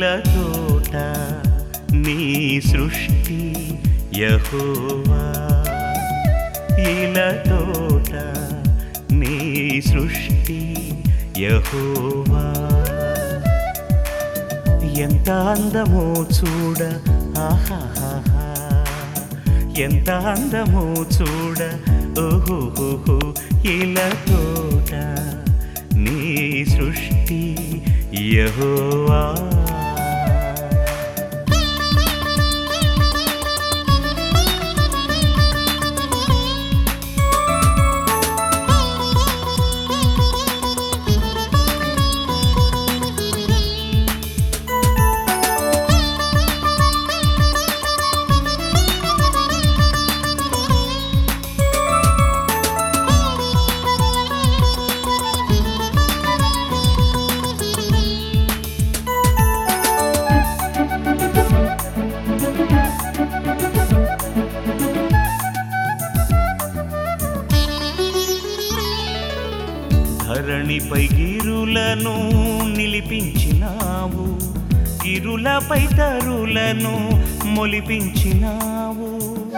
తోట నీ సృష్టి యహోవా ఇల తోట నీ సృష్టి యహోవా ఎంత అందమో చూడ ఆహాహా ఎంత అందమో చూడ ఓహోహో ఇలా తోట నీ సృష్టి యహోవా ధరణిపై గిరులను నిలిపించినావు గిరులపై తరులను మొలిపించినావు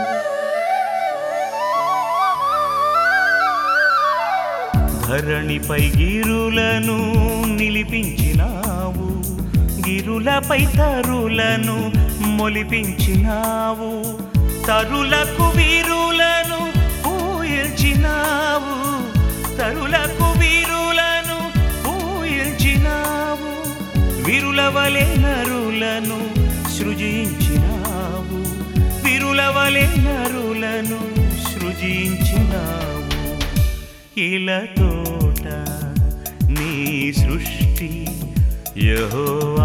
ధరణిపై గిరులను నిలిపించినావు గిరులపై తరులను మొలిపించినావు తరులకు వీరులను పూయించినావు తరులకు వీరులను పూయించినావు వీరుల వలె నరులను సృజించినావు వీరుల వలె నరులను సృజించినావు ఇల తోట నీ సృష్టి యహోవా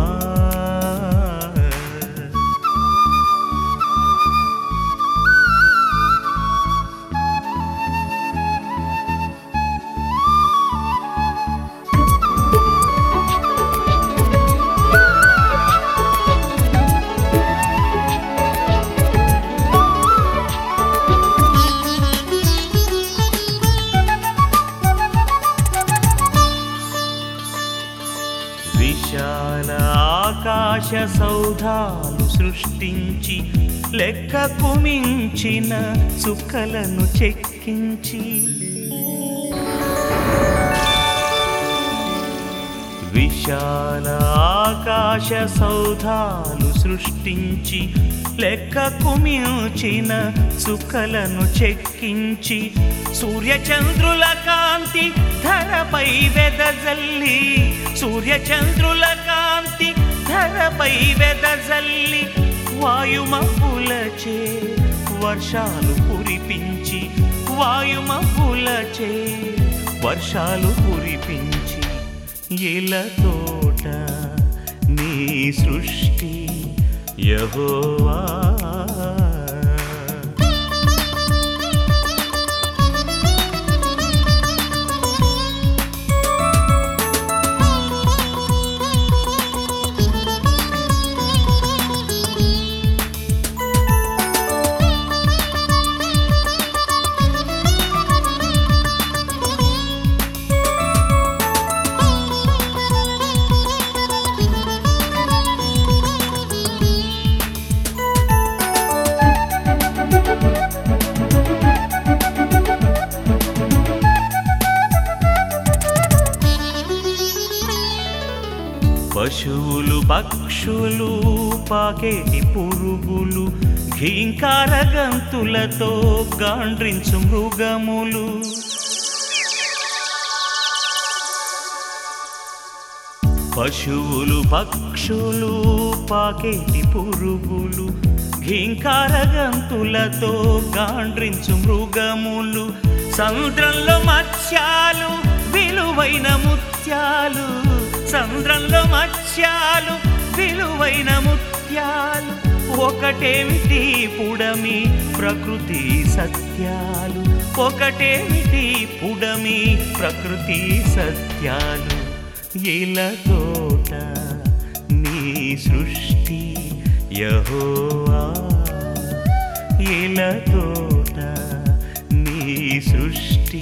విశాల ఆకాశ సౌధాలు సృష్టించి లెక్కకు మించిన చుక్కలను చెక్కించి విశాల ఆకాశ సౌధాలు సృష్టించి లెక్కకు మించిన చుక్కలను చెక్కించి సూర్యచంద్రుల కాంతి ధరపై వెదజల్లి సూర్యచంద్రుల కాంతి ధరపై వెదజల్లి వాయుమపులచే వర్షాలు కురిపించి వాయుమపులచే వర్షాలు కురిపించి ఇల తోట నీ సృష్టి యహోవా పశువులు పక్షులు పాకేటి పురుగులు ఘీంకార గంతులతో గాండ్రించు మృగములు పశువులు పక్షులు పాకేటి పురుగులు ఘీంకార గంతులతో గాండ్రించు మృగములు సముద్రంలో మత్స్యాలు విలువైన ముత్యాలు సముద్రంలో మత్స్యాలు విలువైన ముత్యాలు ఒకటేమిటి పుడమి ప్రకృతి సత్యాలు ఒకటేమిటి పుడమి ప్రకృతి సత్యాలు ఇల తోట నీ సృష్టి యహోవా ఇల తోట నీ సృష్టి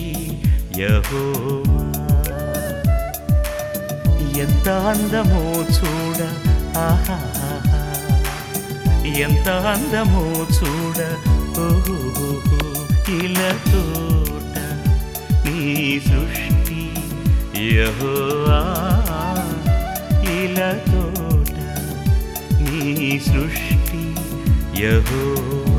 యహోవా ఎంత అందమో చూడ ఆహాహా. ఎంత అందమో చూడ ఓహో ఇలా తోట నీ సృష్టి యెహోవా ఇలా తోట నీ సృష్టి యహో